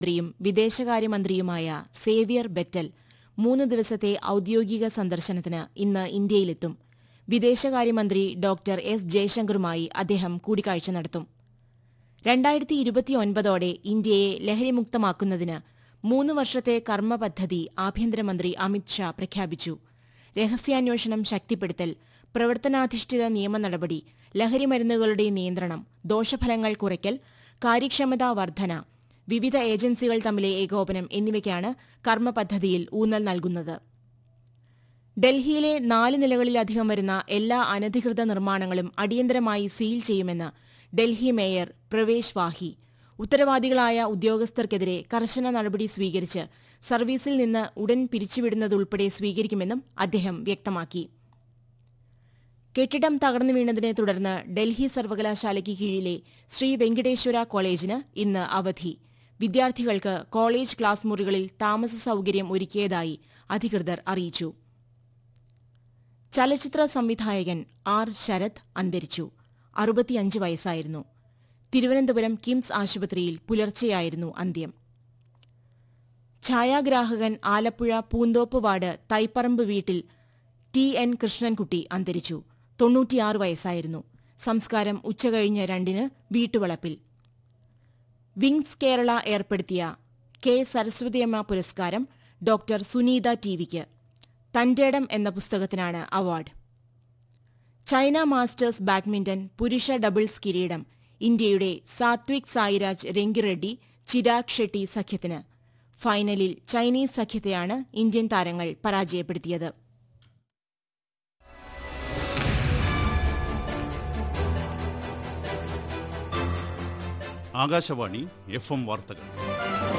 മന്ത്രിയും വിദേശകാര്യമന്ത്രിയുമായ Xavier betel മൂന്ന് ദിവസത്തെ ഔദ്യോഗിക സന്ദർശനത്തിന് ഇന്ന് ഇന്ത്യയിലെത്തും വിദേശകാര്യമന്ത്രി ഡോക്ടർ എസ് ജയശങ്കറുമായി അദ്ദേഹം കൂടിക്കാഴ്ച നടത്തും രണ്ടായിരത്തി ഇരുപത്തിയൊൻപതോടെ ഇന്ത്യയെ ലഹരിമുക്തമാക്കുന്നതിന് മൂന്ന് വർഷത്തെ കർമ്മ പദ്ധതി ആഭ്യന്തരമന്ത്രി അമിത് ഷാ പ്രഖ്യാപിച്ചു രഹസ്യാന്വേഷണം ശക്തിപ്പെടുത്തൽ പ്രവർത്തനാധിഷ്ഠിത നിയമ നടപടി ലഹരിമരുന്നുകളുടെ നിയന്ത്രണം ദോഷഫലങ്ങൾ കുറയ്ക്കൽ കാര്യക്ഷമതാ വർധന വിവിധ ഏജൻസികൾ തമ്മിലെ ഏകോപനം എന്നിവയ്ക്കാണ് കർമ്മ പദ്ധതിയിൽ ഊന്നൽ നൽകുന്നത് ഡൽഹിയിലെ നാല് നിലകളിലധികം വരുന്ന എല്ലാ അനധികൃത നിർമ്മാണങ്ങളും അടിയന്തരമായി സീൽ ചെയ്യുമെന്ന് ഡൽഹി മേയർ പ്രവേശ് വാഹി ഉത്തരവാദികളായ ഉദ്യോഗസ്ഥർക്കെതിരെ കർശന നടപടി സ്വീകരിച്ച് സർവീസിൽ നിന്ന് ഉടൻ പിരിച്ചുവിടുന്നതുൾപ്പെടെ സ്വീകരിക്കുമെന്നും അദ്ദേഹം വ്യക്തമാക്കി കെട്ടിടം തകർന്നു വീണതിനെ തുടർന്ന് ഡൽഹി സർവകലാശാലയ്ക്ക് കീഴിലെ ശ്രീ വെങ്കടേശ്വര കോളേജിന് ഇന്ന് അവധി വിദ്യാർത്ഥികൾക്ക് കോളേജ് ക്ലാസ് മുറികളിൽ താമസ സൌകര്യം ഒരുക്കിയതായി അധികൃതർ അറിയിച്ചു ചലച്ചിത്ര സംവിധായകൻ ആർ ശരത് അന്തരിച്ചു അറുപത്തിയഞ്ച് വയസ്സായിരുന്നു തിരുവനന്തപുരം കിംസ് ആശുപത്രിയിൽ പുലർച്ചെയായിരുന്നു അന്ത്യം ഛായാഗ്രാഹകൻ ആലപ്പുഴ പൂന്തോപ്പ് വാർഡ് തൈപ്പറമ്പ് വീട്ടിൽ ടി എൻ കൃഷ്ണൻകുട്ടി അന്തരിച്ചു തൊണ്ണൂറ്റിയാറ് വയസ്സായിരുന്നു സംസ്കാരം ഉച്ചകഴിഞ്ഞ് രണ്ടിന് വീട്ടുവളപ്പിൽ വിങ്സ് കേരള ഏർപ്പെടുത്തിയ കെ സരസ്വതിയമ്മ പുരസ്കാരം ഡോക്ടർ സുനീത ടിവിക്ക് തന്റേടം എന്ന പുസ്തകത്തിനാണ് അവാർഡ് ചൈന മാസ്റ്റേഴ്സ് ബാഡ്മിന്റൺ പുരുഷ ഡബിൾസ് കിരീടം ഇന്ത്യയുടെ സാത്വിക് സായിരാജ് രംഗിറെഡ്ഡി ചിരാഗ് ഷെട്ടി സഖ്യത്തിന് ഫൈനലിൽ ചൈനീസ് സഖ്യത്തെയാണ് ഇന്ത്യൻ താരങ്ങൾ പരാജയപ്പെടുത്തിയത് ആകാശവാണി എഫ് എം വാർത്തകൾ